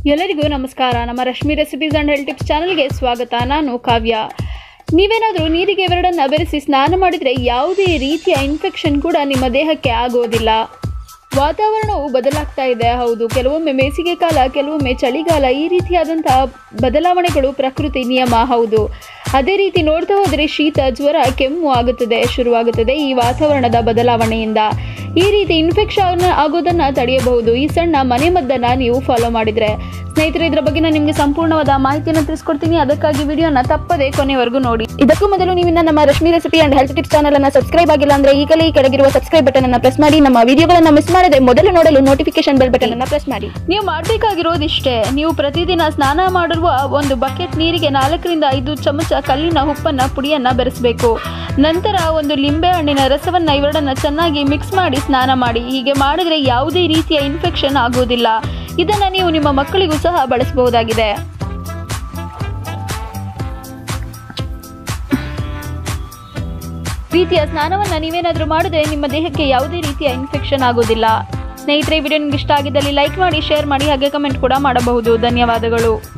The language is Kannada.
ಎಲ್ಲರಿಗೂ ನಮಸ್ಕಾರ ನಮ್ಮ Rashmi recipes and health tips ಚಾನಲ್ಗೆ ಸ್ವಾಗತ ನಾನು ಕಾವ್ಯ ನೀವೇನಾದರೂ ನೀರಿಗೆ ಇವೆರಡನ್ನು ಬೆರೆಸಿ ಸ್ನಾನ ಮಾಡಿದರೆ ಯಾವುದೇ ರೀತಿಯ ಇನ್ಫೆಕ್ಷನ್ ಕೂಡ ನಿಮ್ಮ ದೇಹಕ್ಕೆ ಆಗೋದಿಲ್ಲ ವಾತಾವರಣವು ಬದಲಾಗ್ತಾ ಇದೆ ಹೌದು ಕೆಲವೊಮ್ಮೆ ಬೇಸಿಗೆ ಕಾಲ ಕೆಲವೊಮ್ಮೆ ಚಳಿಗಾಲ ಈ ರೀತಿಯಾದಂತಹ ಬದಲಾವಣೆಗಳು ಪ್ರಕೃತಿ ನಿಯಮ ಹೌದು ಅದೇ ರೀತಿ ನೋಡ್ತಾ ಹೋದರೆ ಶೀತ ಜ್ವರ ಕೆಮ್ಮು ಆಗುತ್ತದೆ ಶುರುವಾಗುತ್ತದೆ ಈ ವಾತಾವರಣದ ಬದಲಾವಣೆಯಿಂದ ಈ ರೀತಿ ಇನ್ಫೆಕ್ಷನ್ ಆಗೋದನ್ನು ತಡೆಯಬಹುದು ಈ ಸಣ್ಣ ಮನೆಮದ್ದನ್ನು ನೀವು ಫಾಲೋ ಮಾಡಿದರೆ ಸ್ನೇಹಿತರೆ ಇದರ ಬಗ್ಗೆ ನಾನು ನಿಮಗೆ ಸಂಪೂರ್ಣವಾದ ಮಾಹಿತಿಯನ್ನು ತಿಳಿಸ್ಕೊಡ್ತೀನಿ ಅದಕ್ಕಾಗಿ ವಿಡಿಯೋನ ತಪ್ಪದೆ ಕೊನೆವರೆಗೂ ನೋಡಿ ಇದಕ್ಕೂ ಮೊದಲು ನೀವು ಇನ್ನ ನಮ್ಮ Rashmi recipe and health tips channel ಅನ್ನ ಸಬ್ಸ್ಕ್ರೈಬ್ ಆಗಿಲ್ಲ ಅಂದ್ರೆ ಈಗಲೇ ಈ ಕೆಳಗಿರುವ ಸಬ್ಸ್ಕ್ರೈಬ್ ಬಟನ್ ಅನ್ನ ಪ್ರೆಸ್ ಮಾಡಿ ನಮ್ಮ ವಿಡಿಯೋಗಳನ್ನ ಮಿಸ್ ಮಾಡದೆ ಮೊದಲು ನೋಡಲು ನೋಟಿಫಿಕೇಶನ್ ಬೆಲ್ ಬಟನ್ ಅನ್ನ ಪ್ರೆಸ್ ಮಾಡಿ ನೀವು ಮಾಡಬೇಕಾಗಿರೋದು ಇಷ್ಟೇ ನೀವು ಪ್ರತಿದಿನ ಸ್ನಾನ ಮಾಡಿರುವ ಒಂದು ಬಕೆಟ್ ನೀರಿಗೆ ನಾಲ್ಕರಿಂದ ಐದು ಚಮಚ ಕಲ್ಲಿನ ಉಪ್ಪನ್ನ ಪುಡಿಯನ್ನ ಬೆರೆಸಬೇಕು ನಂತರ ಒಂದು ಲಿಂಬೆ ಹಣ್ಣಿನ ರಸವನ್ನ ಇವೆರಡನ್ನ ಚೆನ್ನಾಗಿ ಮಿಕ್ಸ್ ಮಾಡಿ ಸ್ನಾನ ಮಾಡಿ ಹೀಗೆ ಮಾಡಿದ್ರೆ ಯಾವುದೇ ರೀತಿಯ ಇನ್ಫೆಕ್ಷನ್ ಆಗುವುದಿಲ್ಲ ಇದನ್ನ ನೀವು ನಿಮ್ಮ ಮಕ್ಕಳಿಗೂ ಸಹ ಬಳಸಬಹುದಾಗಿದೆ ರೀತಿಯ ಸ್ನಾನವನ್ನ ನೀವೇನಾದರೂ ಮಾಡಿದ್ರೆ ನಿಮ್ಮ ದೇಹಕ್ಕೆ ಯಾವುದೇ ರೀತಿಯ ಇನ್ಫೆಕ್ಷನ್ ಆಗೋದಿಲ್ಲ ಸ್ನೇಹಿತರೆ ಈ ವಿಡಿಯೋ ನಿಮ್ಗೆ ಇಷ್ಟ ಆಗಿದ್ದಲ್ಲಿ ಲೈಕ್ ಮಾಡಿ ಶೇರ್ ಮಾಡಿ ಹಾಗೆ ಕಮೆಂಟ್ ಕೂಡ ಮಾಡಬಹುದು ಧನ್ಯವಾದಗಳು